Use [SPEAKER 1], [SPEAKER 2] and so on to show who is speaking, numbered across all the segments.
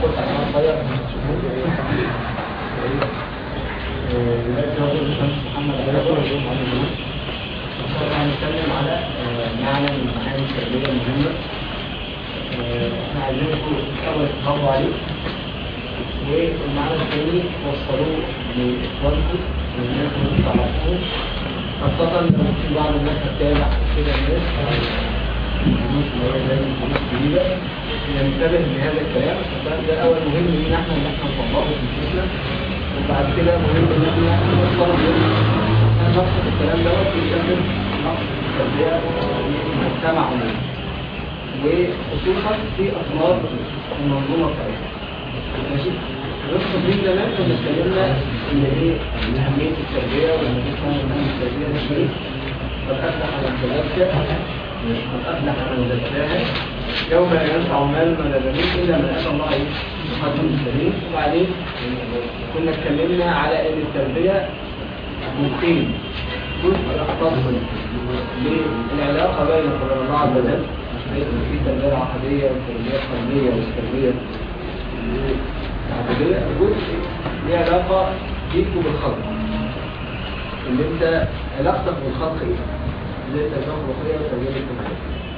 [SPEAKER 1] هاخد انا صغير محمد هنتكلم على آه، معنى من معاني التربية المهمة آه، احنا عايزين نقول اول تفاوضوا عليه والمعنى الثاني وصلوه لاخوانكم والناس اللي تعرفوه خاصة لو في بعض الناس هتتابع كده الناس الفلوس اللي هي زي الفلوس الجديدة ننتبه لهذا الكلام عشان ده أول مهم لينا احنا إن احنا نطبقه في نفوسنا وبعد كده مهم إن احنا نوصله للناس عشان نقصد الكلام دوت يسبب نقص التربية في المجتمع عموما وخصوصا في أطناب المنظومة بتاعتنا ماشي نقصد دي زمان كنا اتكلمنا ان ايه ان اهميه التربيه وان احنا ان التربيه دي ايه قد افلح من تزكى قد افلح من زكاها يوم لا ينفع مال ولا بنين الا من اتى الله ايه بقلب سليم وبعدين كنا اتكلمنا على ان التربيه ممكن جزء يختص بالعلاقه بين الله عز وجل في التربيه العقديه والتربيه القلبيه والتربيه العبودية جزء ليه علاقة بيك وبالخلق اللي انت علاقتك بالخلق ايه اللي انت الخلق الخلقية والتربية الاجتماعية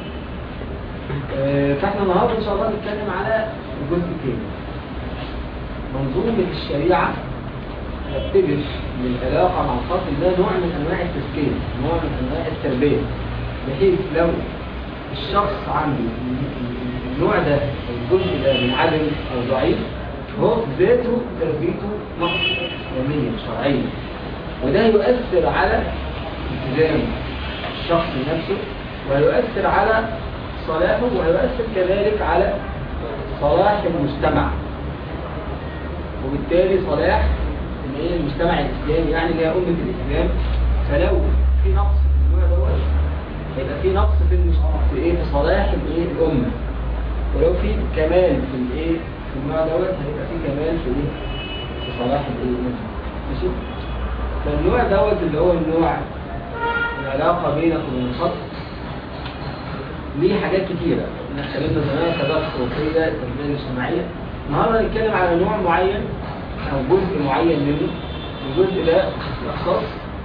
[SPEAKER 1] آه، فاحنا النهارده ان شاء الله نتكلم على الجزء الثاني منظومة الشريعة تبتدئ من العلاقة مع الخلق ده نوع من انواع التزكية نوع من انواع التربية بحيث لو الشخص عنده النوع ده الجزء ده منعدم او ضعيف هو ذاته تربيته نقص علميا شرعيا وده يؤثر على التزام الشخص نفسه ويؤثر على صلاحه ويؤثر كذلك على صلاح المجتمع وبالتالي صلاح الايه المجتمع الاسلامي يعني اللي هي امه الاسلام فلو في نقص في النوع دوت هيبقى في نقص في المجتمع في ايه في صلاح الايه الامه ولو في كمال في الايه في النوع دوت هيبقى في كمال في ايه في صلاح الايه الامه ماشي فالنوع دوت اللي هو النوع العلاقه بينك وبين الخط ليه حاجات كتيرة احنا اتكلمنا زمان خبرات خروقية التربية الاجتماعية النهارده هنتكلم على نوع معين او جزء معين منه الجزء ده يختص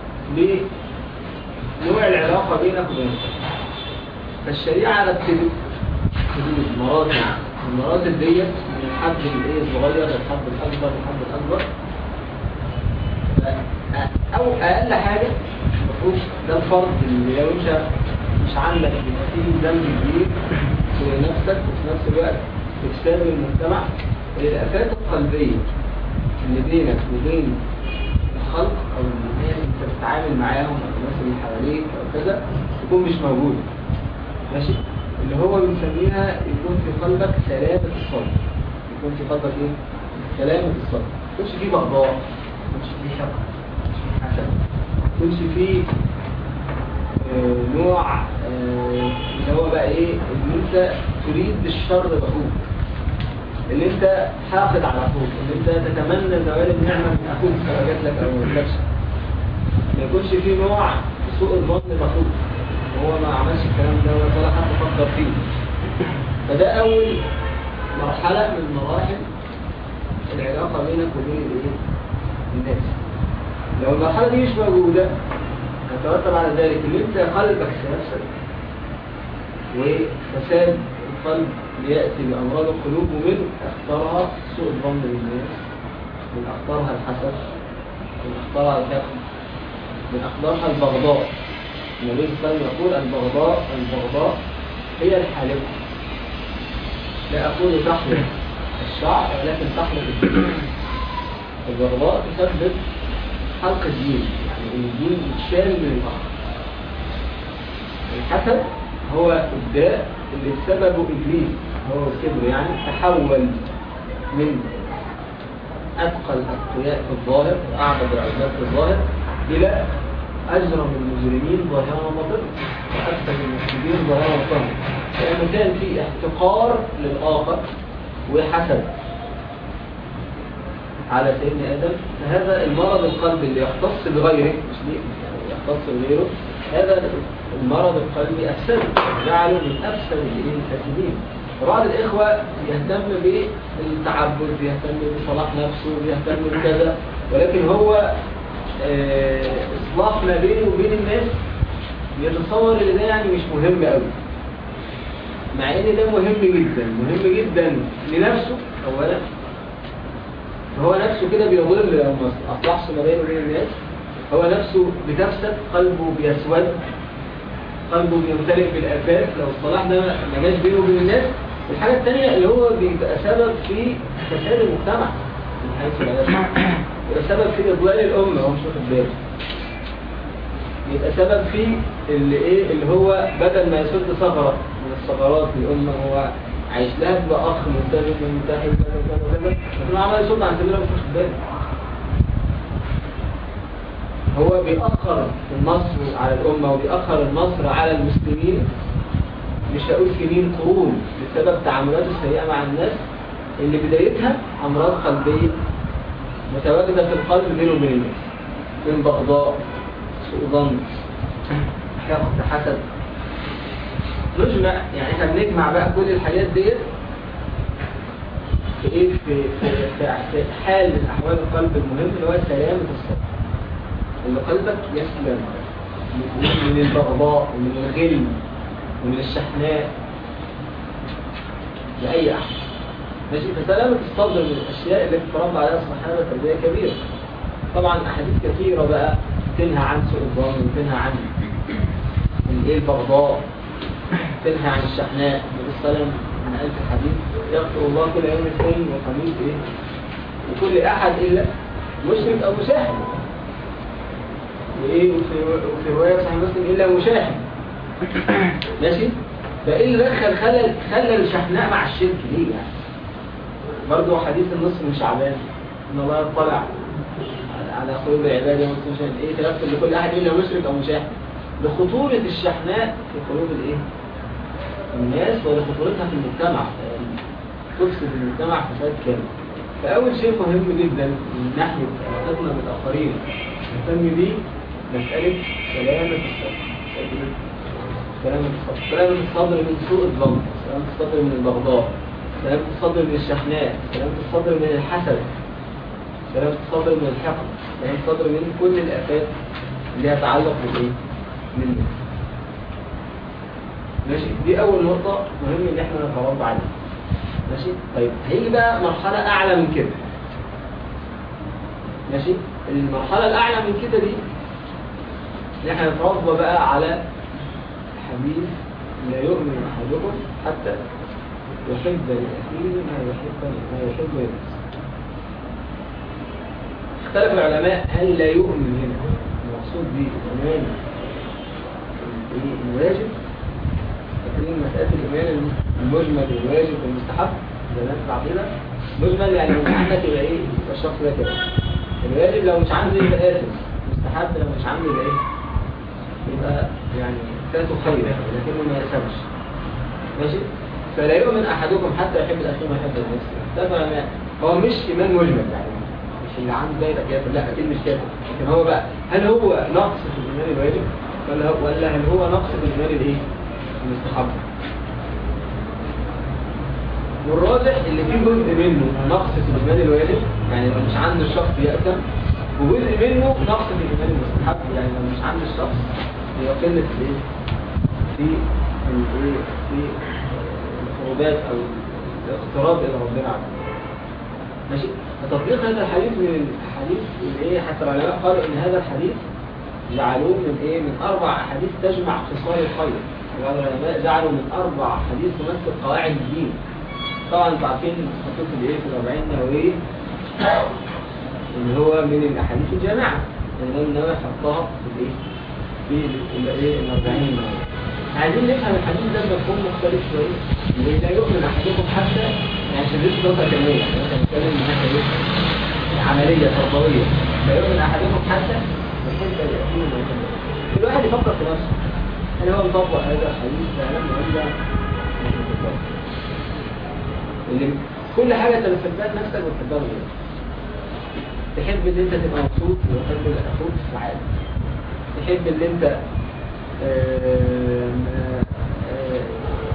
[SPEAKER 1] بنوع العلاقة بينك وبين الخط فالشريعة رتبت حدود مراتب المراتب ديت من الحد الايه الصغير للحد الاكبر للحد الاكبر او اقل حاجة المفروض ده الفرض اللي لو انت مش عندك يبقى فيه ذنب كبير في نفسك وفي نفس الوقت افساد المجتمع الافات القلبيه اللي بينك وبين الخلق او الناس اللي انت بتتعامل معاهم او الناس اللي حواليك او كذا تكون مش موجوده ماشي اللي هو بنسميها يكون في قلبك سلامه الصدر يكون في قلبك ايه سلامه الصدر ما يكونش فيه بغضاء ما يكونش فيه حقد ما يكونش فيه حسد ما يكونش فيه نوع اللي هو بقى ايه ان انت تريد الشر لاخوك ان انت حاقد على اخوك ان انت تتمنى زوال النعمه من اخوك سواء جات لك او ما جاتش ما يكونش في نوع سوء الظن باخوك هو ما عملش الكلام ده ولا حد فكر فيه فده اول مرحله من مراحل العلاقه بينك وبين الايه الناس لو المرحله دي مش موجوده يترتب على ذلك ان انت قلبك سيفسد وفساد القلب ليأتي بأمراض القلوب ومن أخطرها سوء الظن بالناس من أخطرها الحسد من أخطرها الحقد من أخطرها البغضاء النبي صلى الله عليه وسلم يقول البغضاء البغضاء هي الحالقة لا أقول تحلق الشعر ولكن تحلق الدين البغضاء تسبب حلق الدين الدين يتشال من الأرض الحسد هو الداء اللي بسببه إبليس هو الكبر يعني تحول من أتقى الأتقياء في الظاهر وأعبد العباد في الظاهر إلى أجرم المجرمين ظاهرا وباطنا وأكثر المفسدين ظاهرا وباطنا لأنه كان في احتقار للآخر وحسد على سيدنا آدم فهذا المرض القلبي اللي يختص بغيره مش ليه يعني يختص بغيره هذا المرض القلبي أفسد جعله من أفسد الفاسدين بعض الإخوة يهتم بالتعبد يهتم بصلاح نفسه يهتم بكذا ولكن هو آه، إصلاح ما بينه وبين الناس يتصور ان ده يعني مش مهم قوي مع ان ده مهم جدا مهم جدا لنفسه اولا هو نفسه كده بيضل لو ما اصلحش ما بينه وبين الناس هو نفسه بتفسد قلبه بيسود قلبه بيمتلئ بالآفات لو الصلاح ده ما جاش بينه وبين الناس الحاجة الثانية اللي هو بيبقى سبب في فساد المجتمع من حيث لا يشعر. بيبقى سبب في إضلال الأمة هو مش واخد باله يبقى سبب في اللي ايه اللي هو بدل ما يسد ثغرة من الثغرات للأمة هو عايش لها تبقى أخ ملتزم منتهي كذا كذا كذا لكن هو عمال يصد عن سبيل الله مش واخد باله هو بيأخر النصر على الأمة وبيأخر النصر على المسلمين مش هقول سنين قرون بسبب تعاملاته السيئة مع الناس اللي بدايتها أمراض قلبية متواجدة في القلب بينه وبين الناس من بغضاء سوء ظن حقد حسد نجمع يعني احنا بنجمع بقى كل الحاجات ديت في ايه في, في, في, في حال من احوال القلب المهم اللي هو سلامة الصدر ان قلبك يسلم من من البغضاء ومن الغل ومن الشحناء لأي أحد ماشي فسلامة الصدر من الأشياء التي تربى عليها الصحابة تربية كبيرة طبعا أحاديث كثيرة بقى تنهى عن سوء الظن وتنهى عن الايه البغضاء تنهى عن الشحناء النبي صلى الله عليه وسلم من ألف حديث يغفر الله كل يوم اثنين وخميس ايه وكل أحد إلا مشرك أو مشاهد وإيه وفي, وفي رواية صحيح مسلم إلا مشاهد ماشي فإيه اللي دخل خلل خلى الشحناء مع الشرك ليه يعني برضه حديث النصر من شعبان إن الله يطلع على قلوب العباد يوم القيامة إيه تغفر لكل أحد إلا مشرك أو مشاهد لخطورة الشحناء في قلوب الإيه الناس ولخطورتها في المجتمع تفسد المجتمع فساد كامل فأول شيء مهم جدا من ناحية علاقتنا بالآخرين نهتم بيه مسألة سلامة الصدر سلامة الصدر سلامة الصدر من سوء الظن سلامة الصدر من البغضاء سلامة الصدر من الشحناء سلامة الصدر من الحسد سلامة الصدر من الحقد سلامة الصدر من كل الآفات اللي يتعلق بالإيه؟ بالنفس ماشي دي أول نقطة مهم إن إحنا نتربى عليها ماشي طيب هيجي بقى مرحلة أعلى من كده ماشي المرحلة الأعلى من كده دي إن إحنا نتربى بقى على حديث لا يؤمن أحدكم حتى يحب لأخيه ما يحب ما يحب لنفسه اختلف العلماء هل لا يؤمن هنا المقصود به الإيمان الواجب فاكرين مسألة الإيمان المجمل والواجب والمستحب زمان في العقيدة مجمل يعني لو مش عندك يبقى إيه يبقى الشخص ده كده الواجب لو مش عندي يبقى آثم مستحب لو مش عندي يبقى إيه يبقى يعني فاته خير لكنه ما يسمش ماشي فلا يؤمن أحدكم حتى يحب الأخير ما يحب النفس ده هو مش إيمان مجمل يعني مش اللي عنده دايرة كافر لا أكيد مش كافر لكن هو بقى هل هو نقص في الإيمان الواجب ولا ولا هل هو نقص في الإيمان الإيه المستحب والراجح اللي فيه جزء منه نقص في الإيمان الواجب يعني لو مش عند الشخص يأتم وجزء منه نقص في الإيمان المستحب يعني لو مش عند الشخص هي قلة في الايه في الايه في القربات او الاقتراب الى ربنا عز وجل ماشي فتطبيق هذا الحديث من الحديث الايه حتى العلماء قالوا ان هذا الحديث جعلوه من ايه من اربع احاديث تجمع خصال الخير بعض العلماء جعلوا من اربع حديث تمثل قواعد الدين طبعا انتوا عارفين حطوه في الايه في الاربعين النوويه اللي هو من الاحاديث الجامعه الامام النووي حطها في الايه في الايه الاربعين عايزين نفهم الحديث ده بمفهوم مختلف شويه اللي لا يؤمن احدكم حتى يعني عشان دي نقطه كلاميه يعني مثلا نتكلم من ناحيه عمليه تربويه لا يؤمن احدكم حتى يحب اليتيم ويحب كل واحد يفكر في نفسه هل هو مطبق هذا الحديث فعلا ولا مش مطبق اللي كل حاجه انت بتحبها لنفسك وتحبها لغيرك تحب ان انت تبقى مبسوط وتحب اخوك في السعاده تحب ان انت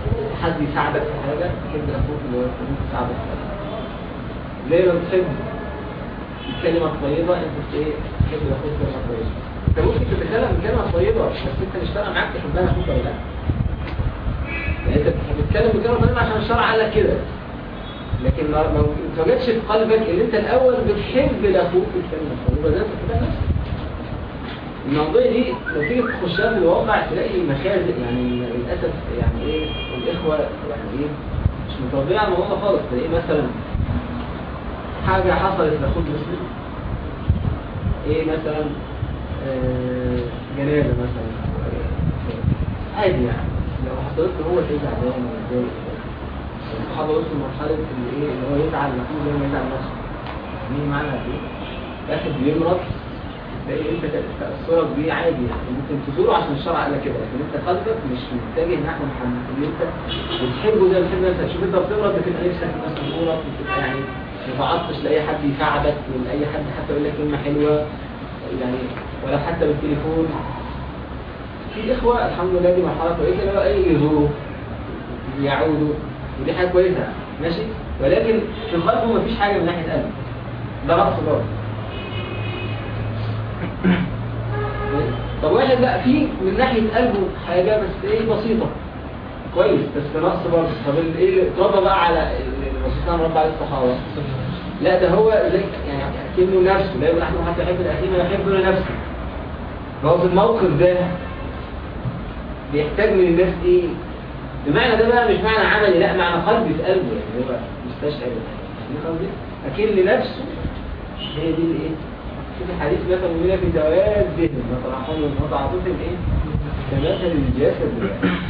[SPEAKER 1] حد يساعدك في حاجة تحب أخوك اللي هو يكون يساعدك في حاجة زي ما بتحب الكلمة الطيبة أنت بت- إيه تحب أخوك كلمة طيبة أنت ممكن تتكلم بكلمة طيبة بس أنت مش فارقة معاك تحبها أخوك ولا لا يعني أنت بتتكلم بكلمة طيبة عشان الشرع قال لك كده لكن ما ما توجدش في قلبك ان انت الاول بتحب لاخوك الكلمه الطيبه ده تحبها نفسك المواضيع دي لو تيجي تخشها في الواقع تلاقي مخازن يعني للاسف يعني ايه الاخوه يعني ايه مش متربيه على الموضوع ده خالص تلاقيه مثلا حاجه حصلت لاخوك مسلم ايه مثلا آه، جنازه مثلا عادي يعني لو حصلت له هو تلاقيه زعلان ومتضايق الصحابه وصلوا لمرحله اللي ايه اللي هو يزعل لاخوه زي ما يزعل نفسه يعني معنى ايه؟ واحد بيمرض تلاقي انت تأثرك بيه عادي يعني ممكن تزوره عشان الشرع قال لك كده لكن انت قلبك مش متجه نحو محمد اللي انت بتحبه زي ما بتحب نفسك شوف انت بتمرض بتبقى نفسك الناس تزورك بتبقى يعني ما تعطش لاي حد يساعدك ولاي حد حتى يقول لك كلمه حلوه يعني ولا حتى بالتليفون في اخوه الحمد لله دي مرحله كويسه اللي هو ايه يزوروا يعودوا ودي حاجه كويسه ماشي ولكن في قلبه مفيش حاجه من ناحيه قلبه ده رقص برضه طب واحد بقى في من ناحية قلبه حاجة بس ايه بسيطة كويس بس نقص برضه طب ال- ايه اتربى بقى على ال- الرسول صلى الله عليه وسلم ربى عليه الصحابة لا ده هو زي يعني كأنه نفسه لا يقول احنا حتى يحب الاخير ما يحب له نفسه فهو في الموقف ده بيحتاج من الناس ايه المعنى ده بقى مش معنى عملي لا معنى قلبي في قلبه يعني هو مستشعر يعني قصدي اكن لنفسه هي دي الايه شوف الحديث مثلا يقول في دوادهم وترحمهم وتعاطفهم ايه كمثل الجسد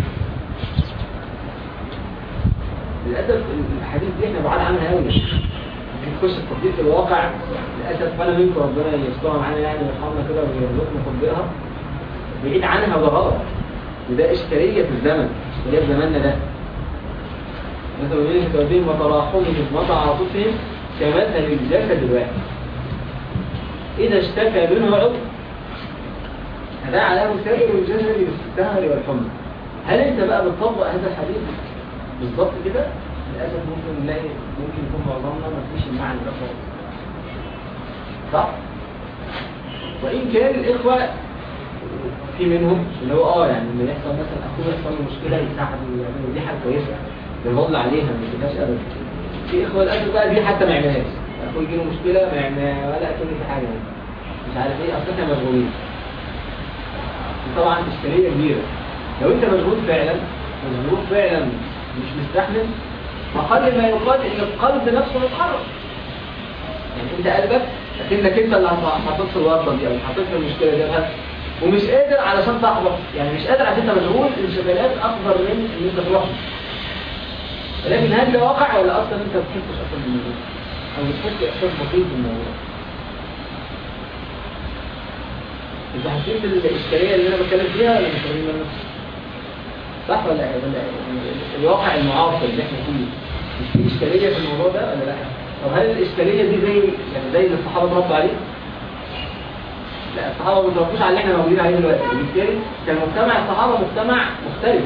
[SPEAKER 1] للاسف الحديث دي احنا بعاد عنها قوي تخش التطبيق في الواقع للاسف فانا منكم ربنا يسترها معانا يعني ويرحمنا كده ويرزقنا تطبيقها بعيد عنها ضرائب وده اشكاليه في الزمن اللي هي في زماننا ده مثلا يقول في دوادهم وتراحمهم وتعاطفهم كمثل الجسد الواحد إذا اشتكى منه عضو هذا علامة سائر الجسد بالسهر والحمى هل أنت بقى بتطبق هذا الحديث بالضبط كده؟ للأسف ممكن نلاقي ممكن يكون معظمنا ما فيش المعنى ده خالص صح؟ وإن كان الإخوة في منهم اللي هو اه يعني لما يحصل مثلا اخوه يحصل له مشكله يساعده ويعمله دي حاجه كويسه بنفضل عليها ما تبقاش ابدا في اخوه للاسف بقى دي حتى ما يعملهاش اخوه يجي له مشكله ما يعمل ولا اكن في حاجه يعني. مش عارف ايه اصل احنا مشغولين دي طبعا اشكاليه كبيره لو انت مشغول فعلا مشغول فعلا مش مستحمل اقل ما يقال ان القلب نفسه يتحرك يعني انت قلبك لكنك انت اللي حطيت في الورطه دي او حطيت في المشكله دي بس ومش قادر علشان تحبط يعني مش قادر عشان انت مشغول انشغالات اكبر من ان انت تروح ولكن هل ده واقع ولا اصلا انت ما بتحسش اصلا بالموضوع او بتحس احساس بسيط بالموضوع انت حسيت الاشكاليه اللي انا بتكلم فيها ولا مش واخدين منها صح ولا ولا يعني الواقع المعاصر اللي احنا فيه مش في اشكاليه في الموضوع ده ولا لا طب هل الاشكاليه دي زي يعني زي اللي الصحابه اتربوا عليه لا الصحابه ما بيتربوش على اللي احنا موجودين عليه دلوقتي وبالتالي كان مجتمع الصحابه مجتمع مختلف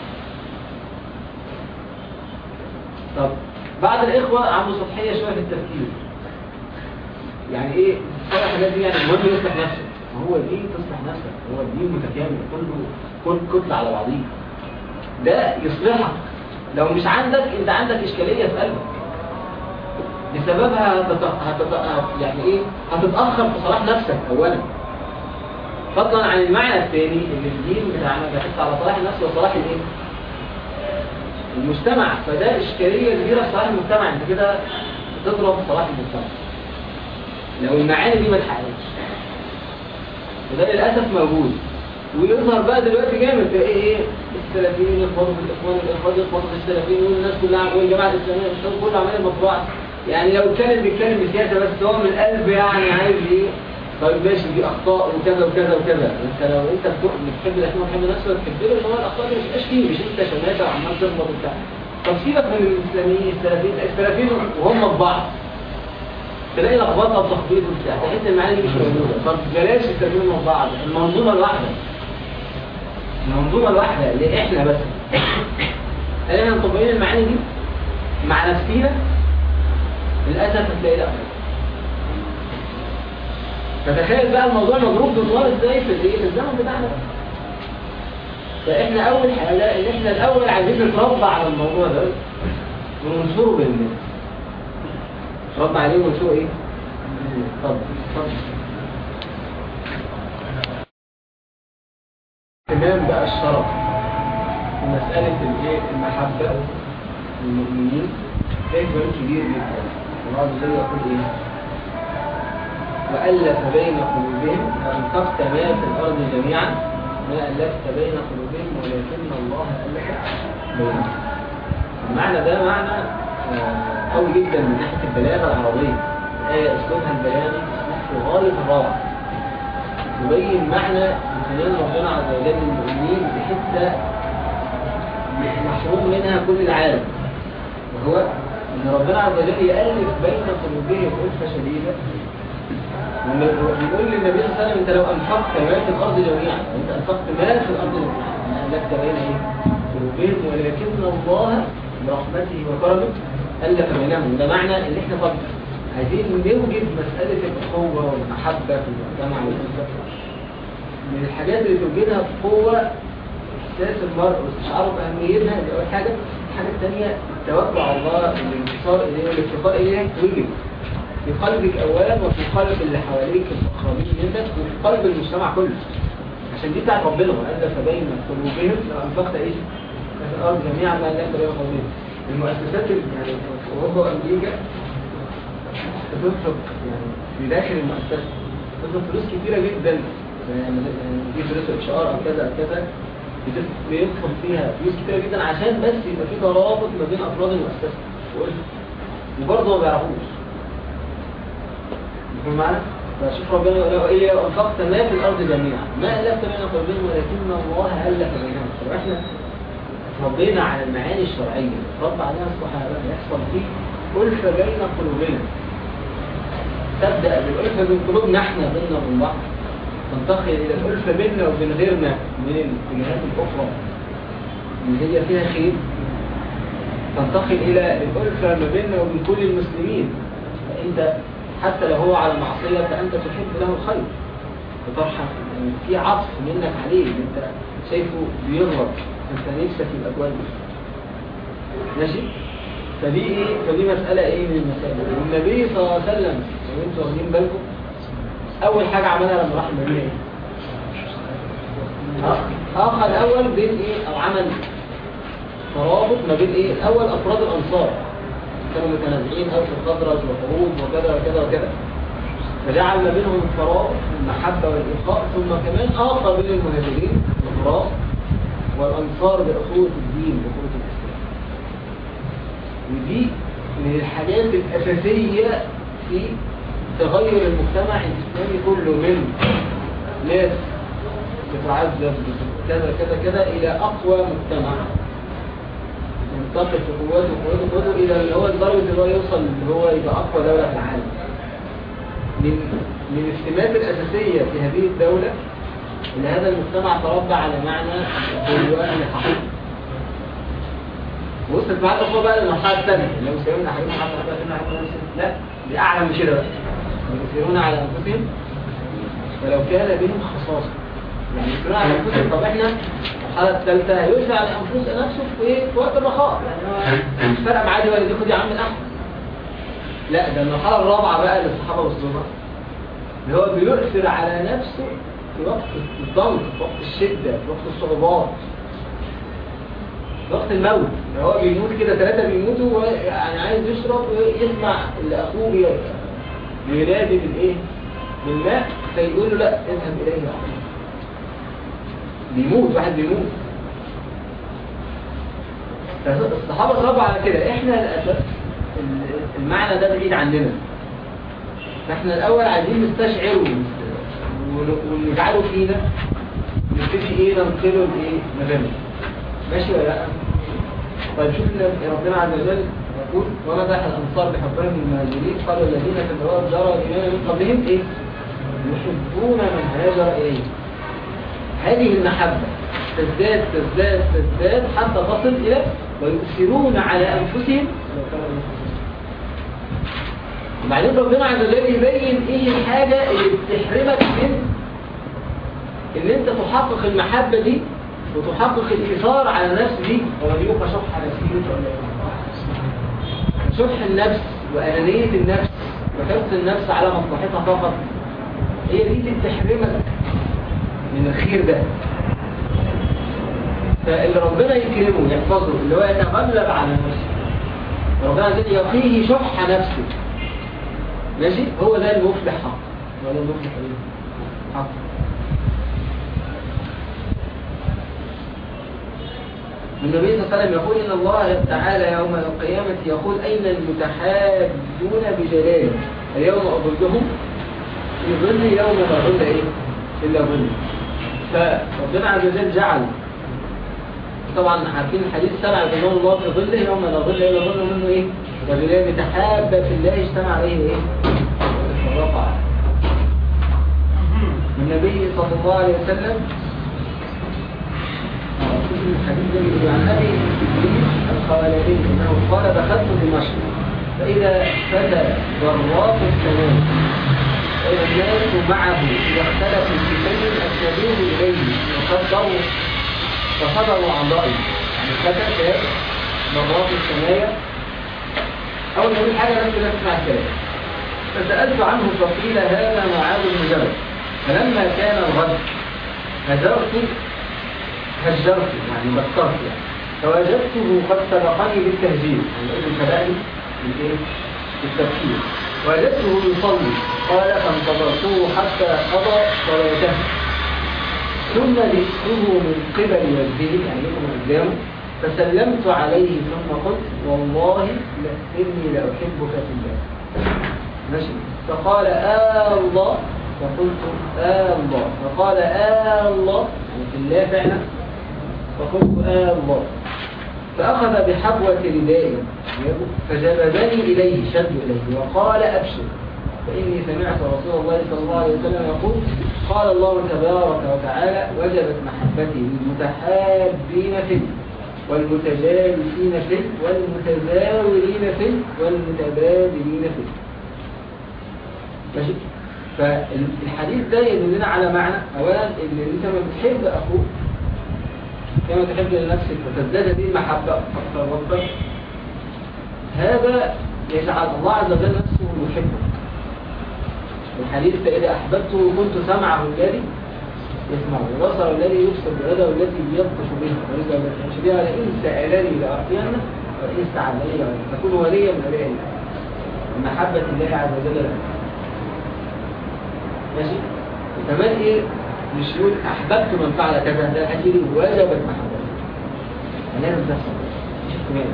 [SPEAKER 1] طب بعض الاخوه عنده سطحيه شويه في التفكير يعني ايه كل الحاجات دي يعني المهم يصلح نفسه ما هو الدين تصلح نفسك هو الدين متكامل كله كل كتله على بعضيه ده يصلحك لو مش عندك انت عندك اشكاليه في قلبك بسببها هتت... هتت... يعني ايه هتتاخر في صلاح نفسك اولا فضلا عن المعنى الثاني ان الدين بتاعنا بيحث على صلاح النفس وصلاح الايه المجتمع فده اشكاليه كبيره في صلاح المجتمع انت كده بتضرب صلاح المجتمع لو المعاني دي ما اتحققتش وده للاسف موجود ويظهر بقى دلوقتي جامد تلاقي ايه السلفيين يخبطوا في الاخوان الاخوان يخبطوا في السلفيين والناس كلها والجماعه الاسلاميه الشباب كله عمال مطبوعه يعني لو اتكلم بيتكلم بسياسه بس هو من القلب يعني عايز ايه طيب ماشي دي اخطاء وكذا وكذا وكذا انت لو انت بتحب الاخوان وتحب نفسك تحب له ان هو الاخطاء دي ما تبقاش فيه مش انت شماته وعمال تخبط وبتاع طب سيبك من الاسلاميين السلفيين السلفيين وهم في بعض تلاقي لخبطه وتخبيط وبتاع تحس المعاني دي مش موجوده طب بلاش السلفيين من بعض المنظومه الواحده المنظومه الواحده اللي احنا بس هل احنا مطبقين المعاني دي مع نفسينا للاسف هتلاقي لا فتخيل بقى الموضوع مضروب بالنار ازاي في الايه في الزمن بتاعنا فاحنا اول حاجه ان احنا الاول عايزين نتربى على الموضوع ده وننشره بالناس نتربى عليه وننشره ايه اتفضل اتفضل اهتمام بقى الشرف ومسألة الايه المحبة للمؤمنين ده كلام كبير جدا الله عز وجل يقول ايه وألف بين قلوبهم وأنفقت ما في الأرض جميعا ما ألفت بين قلوبهم ولكن الله ألف بينهم المعنى ده معنى آه، قوي جدا من ناحية البلاغة العربية الآية أسلوبها البياني في غاية الروعة يبين معنى امتنان ربنا عز وجل للمؤمنين بحتة محروم منها كل العالم وهو ان ربنا عز وجل يألف بين قلوبهم ألفة شديدة بيقول للنبي صلى الله عليه وسلم انت لو انفقت ما في الارض جميعا انت انفقت ما في الارض جميعا ما لك بين ايه قلوبهم ولكن الله برحمته وكرمه الف بينهم ده معنى ان احنا طب عايزين نوجد مساله الاخوه والمحبه في المجتمع والاسره من الحاجات اللي توجدها بقوه احساس المرء واستشعاره باهميتها دي اول حاجه الحاجه الثانيه التوكل على الله الانتصار اليه والافتقار اليه توجد في قلبك اولا وفي قلب اللي حواليك القريبين منك وفي قلب المجتمع كله عشان دي بتاعت ربنا والف بين قلوبهم لو انفقت ايش في الارض جميعا ما الف بين قلوبهم المؤسسات ال- يعني في اوروبا وامريكا بتصرف يعني في داخل المؤسسه بتصرف فلوس كتيره جدا يعني دي فلوس اتش ار او كذا او كذا بتف- بيدخل فيها فلوس كتيره جدا عشان بس يبقى في ترابط ما بين افراد المؤسسه وبرضه ما بيعرفوش يكون معنا فشوف ربنا يقول له ايه وانفقت ما في الارض جميعا ما الفت بين قلوبهم ولكن الله الف بينهم طب احنا ربنا على المعاني الشرعيه رب عليها الصحابه يحصل فيه الفه بين قلوبنا تبدا بالالفه بين قلوبنا احنا بيننا وبين بعض تنتقل الى الالفه بيننا وبين غيرنا من الاتجاهات الاخرى اللي هي فيها خير تنتقل الى الالفه ما بيننا وبين كل المسلمين فانت حتى لو هو على معصية فأنت تحب له الخير بترحم يعني في عطف منك عليه انت شايفه بيغلط انت نفسك يبقى كويس ماشي فدي ايه فدي مسألة ايه من المسائل والنبي صلى الله عليه وسلم لو انتوا واخدين بالكم اول حاجة عملها لما راح المدينة ايه آه، اخذ الاول بين ايه او عمل ترابط ما بين ايه الاول افراد الانصار كانوا متنازعين أو في الخضرج وحروب وكذا وكذا وكذا فجعل ما بينهم الفراغ المحبة والإلقاء ثم كمان آخر بين المهاجرين الفراغ والأنصار بأخوة الدين بأخوة الإسلام ودي من الحاجات الأساسية في تغير المجتمع الإسلامي كله من ناس بتعذب كذا كذا كذا إلى أقوى مجتمع ينتقل في قوته وقوته وقوته إلى اللي هو لدرجة اللي هو يوصل اللي هو يبقى أقوى دولة في العالم من من السمات الأساسية في هذه الدولة إن هذا المجتمع تربى على معنى القوة الحقيقي وصلت معاه الأخوة بقى للمرحلة الثانية لو سيرون أحدهم حتى حتى سيرون أحدهم لا دي أعلى من كده بقى يسيرون على أنفسهم ولو كان بهم خصاصة يعني يسيرون على أنفسهم طب إحنا المرحلة الثالثة هيوسع على أنفس نفسه في إيه؟ في وقت الرخاء يعني هو مش فارقة معاه دي ولا دي خد يا عم الأحمر لا ده المرحلة الرابعة بقى اللي الصحابة وصلوا لها اللي هو بيؤثر على نفسه في وقت الضغط في وقت الشدة في وقت الصعوبات في وقت الموت يعني هو بيموت كده ثلاثة بيموتوا ويعني عايز يشرب ويسمع اللي أخوه بي- بينادي بالإيه؟ بالماء فيقول له لا اذهب إليه يا أخي بيموت واحد بيموت الصحابة اتربوا على كده احنا للأسف المعنى ده بعيد عننا فاحنا الأول عايزين نستشعره ون- ونجعله فينا نبتدي ايه ننقله لايه مبادئ ماشي ولا لا طيب شوف إن ربنا عز وجل يقول ومدح الأنصار بحبهم المهاجرين قالوا الذين تبرأوا الدار والإيمان من قبلهم ايه يحبون من هاجر إليه هذه المحبة تزداد تزداد تزداد حتى تصل إلى ويؤثرون على أنفسهم وبعدين ربنا عز وجل يبين ايه الحاجة اللي بتحرمك من ان انت تحقق المحبة دي وتحقق الإثار على النفس دي ومن يوقع شح نفسه شح النفس وأنانية النفس وحرص النفس على مصلحتها فقط هي دي اللي بتحرمك من الخير ده فاللي ربنا يكرمه يحفظه اللي هو يتغلب على نفسه ربنا عز يقيه شح نفسه ماشي هو ده المفلح حق هو ده المفلح حق النبي صلى الله عليه وسلم يقول إن الله تعالى يوم القيامة يقول أين المتحابون بجلاله اليوم أظلهم في ظل يوم لا ظل إيه إلا ظل فربنا عز وجل جعل طبعا عارفين الحديث سبع يظل الله في ظله يوم لا ظل إلا ظل منه إيه رجلان يتحابا في الله اجتمع عليه إيه رفع النبي صلى الله عليه وسلم الحديث عن أبي الخوالدي أنه قال دخلت دمشق فإذا فتى ضراط السلام فإذا الناس معه يختلفوا في شيء أسندوه إليه وصدروا فصدروا عن رأيه يعني فتى شاب ضراط السماية أول ما يقول حاجة نفسه لا تسمع الكلام فسألت عنه فقيل هذا معاذ بن جبل فلما كان الغد هجرت هجرت يعني بطرت يعني فوجدته قد سبقني بالتهجير يعني ابن سبقني بالايه بالتفكير وجدته يصلي قال فانتظرته حتى قضى صلاته ثم جئته من قبل وجهه يعني من قدامه فسلمت عليه ثم قلت والله إني لأحبك في الله ماشي فقال آه الله فقلت آه الله فقال آه الله يعني في الله فعلا فقلت آه الله فأخذ بحبوة ردائي فجذبني إليه شد إليه وقال أبشر فإني سمعت رسول الله صلى الله عليه وسلم يقول قال الله تبارك وتعالى وجبت محبتي للمتحابين فيه والمتجالسين فيه والمتزاورين فيه والمتبادلين فيه ماشي فالحديث ده يدلنا على معنى اولا ان انت ما بتحب اخوك كما تحب لنفسك وتزداد به المحبه اكثر واكثر هذا يجعل الله عز وجل نفسه يحبك الحديث فإذا أحببته كنت سمعه الذي يسمعه وبصر الذي يبصر بيده التي يبطش بها ورزق التي يمشي بها لئن سألني لأعطينه وإن استعلني لأعطينه تكون وليا من أولياء الله محبة الله عز وجل له ماشي وكمان ايه مش يقول احببت من فعل كذا لا هتيجي وجبت محبته لازم تحصل مش احتمال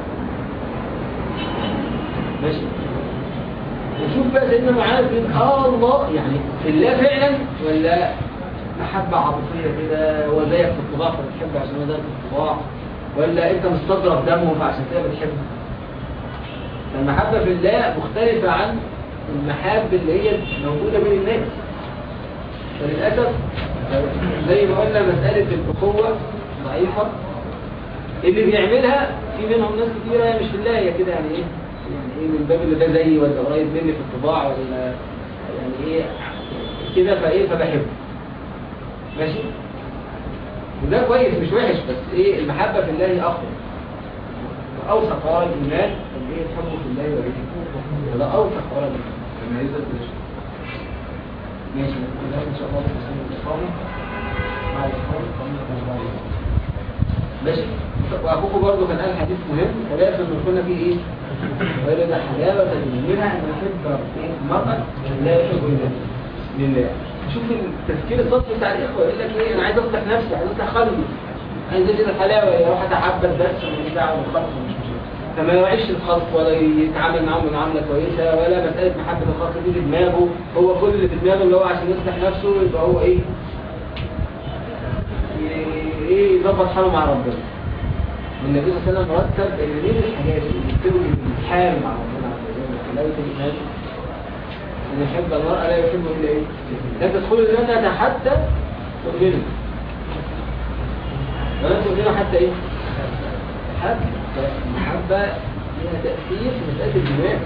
[SPEAKER 1] ماشي نشوف بقى سيدنا معاذ بن اه الله يعني في الله فعلا ولا محبة عاطفية كده ولا زيك في الطباع فبتحب عشان هو زيك في الطباع ولا انت مستضرب دمه فعشان كده بتحبه المحبة في الله مختلفة عن المحاب اللي هي موجودة بين الناس فللأسف زي ما قلنا مسألة الأخوة ضعيفة اللي بيعملها في منهم ناس كتيرة مش في الله هي كده يعني ايه يعني ايه من باب اللي ده زيي ولا قريب مني في الطباع ولا يعني ايه كده فايه فبحبه ماشي وده كويس مش وحش بس ايه المحبة في الله اقوى اوثق قرار الايمان اللي ايه تحبه في الله ويحبه وده اوثق قرار الايمان
[SPEAKER 2] لما يزد ماشي
[SPEAKER 1] ماشي نقول ان شاء الله في سنة الاقامة مع الاقامة قامة ماشي واخوكم برضه كان قال حديث مهم ولكن كنا فيه ايه غير ده حلاوة منها ان نحب المرأة لا يحب الله لله شوف التفكير السطحي بتاع الاخوه يقول لك ايه انا عايز افتح نفسي عايز افتح قلبي عايز ازيد الحلاوه اروح اتعبد بس ومش دعوه بالخلق مش مشكله فما يوعيش الخلق ولا يتعامل معاهم معامله كويسه ولا مساله محبه الخلق دي في دماغه هو كل اللي في دماغه اللي هو عشان يصلح نفسه يبقى هو ايه ايه يظبط حاله مع ربنا والنبي صلى الله عليه وسلم رتب ان دي الحاجات اللي بتبقى الامتحان مع ربنا عز وجل حلاوه الايمان ان يحب المرأة لا يحب الا ايه لا تدخل الجنة حتى تؤمنوا ولا تؤمنوا حتى ايه حتى المحبة لها تأثير في مسألة الإيمان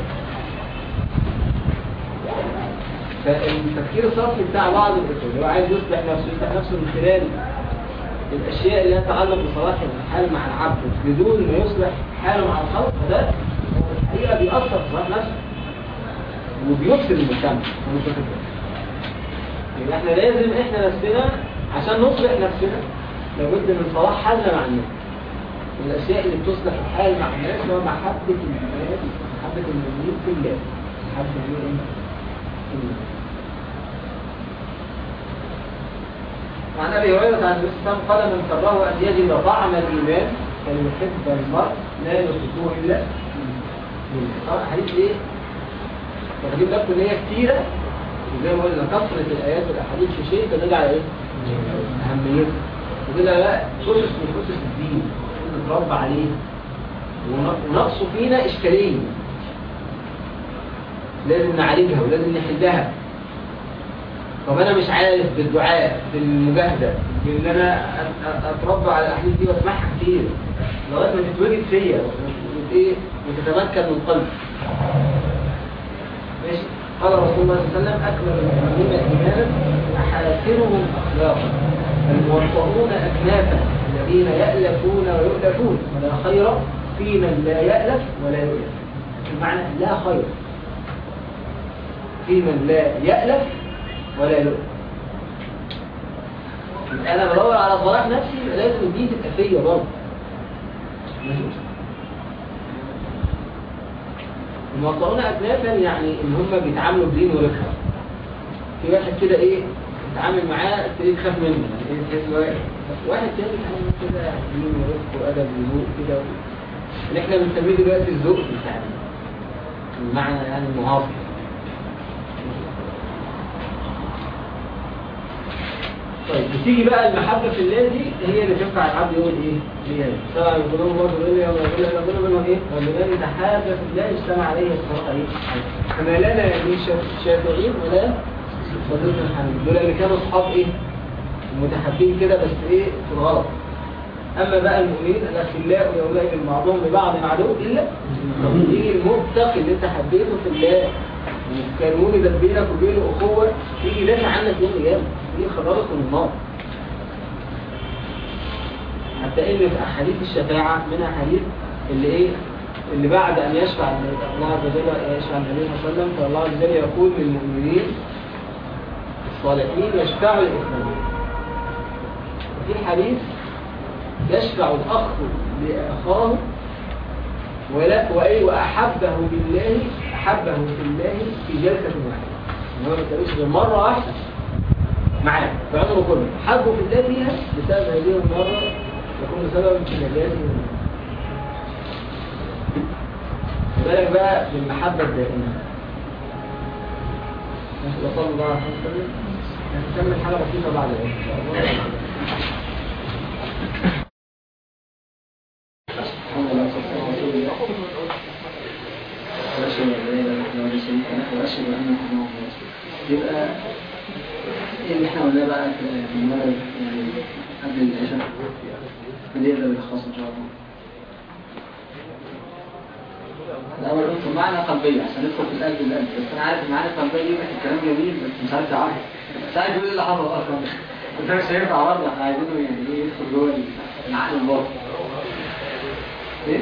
[SPEAKER 1] فالتفكير الصرفي بتاع بعض الرسول اللي هو عايز يصلح نفسه يصلح نفسه من خلال الأشياء اللي تتعلق بصلاح الحال مع العبد بدون ما يصلح حاله مع الخلق فده الحقيقة بيأثر في صلاح نفسه وبيفسد المجتمع يبقى احنا لازم احنا نفسنا عشان نصلح نفسنا لابد من صلاح حالنا مع الناس والاشياء اللي بتصلح الحال مع الناس هو محبة الناس محبة المؤمنين في الله محبة المؤمنين في الله عن ابي هريره عن النبي صلى الله عليه وسلم قال من كره ان يجد طعم الايمان فليحب المرء لا يحبه الا طبعا حديث ايه؟ واخدين بالكم ان هي كتيره وزي ما قلنا كثره الايات والاحاديث في شيء تدل على ايه؟ اهميتها تدل على اسس من اسس الدين نتربى عليه ونقصه فينا اشكاليه لازم نعالجها ولازم نحلها طب انا مش عارف بالدعاء بالمجاهده بان انا اتربى على الاحاديث دي واسمعها كتير لغايه ما تتوجد فيا وايه وتتمكن من قلبي ماشي قال رسول الله صلى الله عليه وسلم اكمل المؤمنين ايمانا احاسنهم اخلاقا الموطئون اكنافا الذين يالفون ويؤلفون ولا خير في من لا يالف ولا يؤلف بمعنى لا خير في من لا يالف ولا يؤلف انا بدور على صلاح نفسي لازم دي تبقى فيا برضه الموطئون أكنافا يعني إن هم بيتعاملوا بدين ورفقة في واحد كده إيه تتعامل معاه تلاقيه تخاف منه يعني إيه تحس واحد واحد تاني بيتعامل كده دين ورفق وأدب وذوق كده اللي إحنا بنسميه دلوقتي الذوق في التعامل المعنى يعني المعاصر طيب بتيجي بقى المحبة في الله دي هي اللي تنفع العبد يقول ايه؟ هي طبعا يقولون برضه يقول لي يقول لي ربنا منهم ايه؟ ربنا تحابة في الله اجتمع عليه الصلاة ايه؟ فما لنا يعني شافعين ولا صديق الحميد دول اللي كانوا اصحاب ايه؟ متحابين كده بس ايه؟ في الغلط اما بقى المؤمنين الاخلاء واولئك بعضهم لبعض عدو الا يجي المتقي اللي انت حبيته في الله وكان ولد بينك وبينه اخوه يجي يدافع عنك يوم القيامه دي خرجت من النار حتى ان في احاديث الشفاعه منها حديث اللي ايه اللي بعد ان يشفع الله عز وجل يشفع النبي صلى الله عليه وسلم فالله عز وجل يقول للمؤمنين الصالحين يشفعوا الاثنين في حديث يشفع الاخ لاخاه ولا وايه واحبه بالله احبه في الله في جلسه واحده ان هو ما تلاقيش غير مره واحده معاه في عمره كله حبه في الله فيها بسبب هذه المره يكون سبب في نجاته بالك بقى بالمحبه الدائمه وصلى الله عليه وسلم نكمل حاجه بسيطه بعد ان شاء الله وأشهد أن محمدا رسول يبقى ايه اللي احنا قلناه بقى في المرة يعني قبل العشاء بنقدر بالخاص ان شاء الله الأول قلت معنى قلبية عشان ندخل في القلب القلب بس أنا عارف المعنى القلبية دي الكلام جميل بس مش عارف تعرف مش عارف يقول ايه اللي حصل أصلا كنت مش هينفع برضه احنا عايزينه يعني ايه يدخل جوه العقل الباطن ايه؟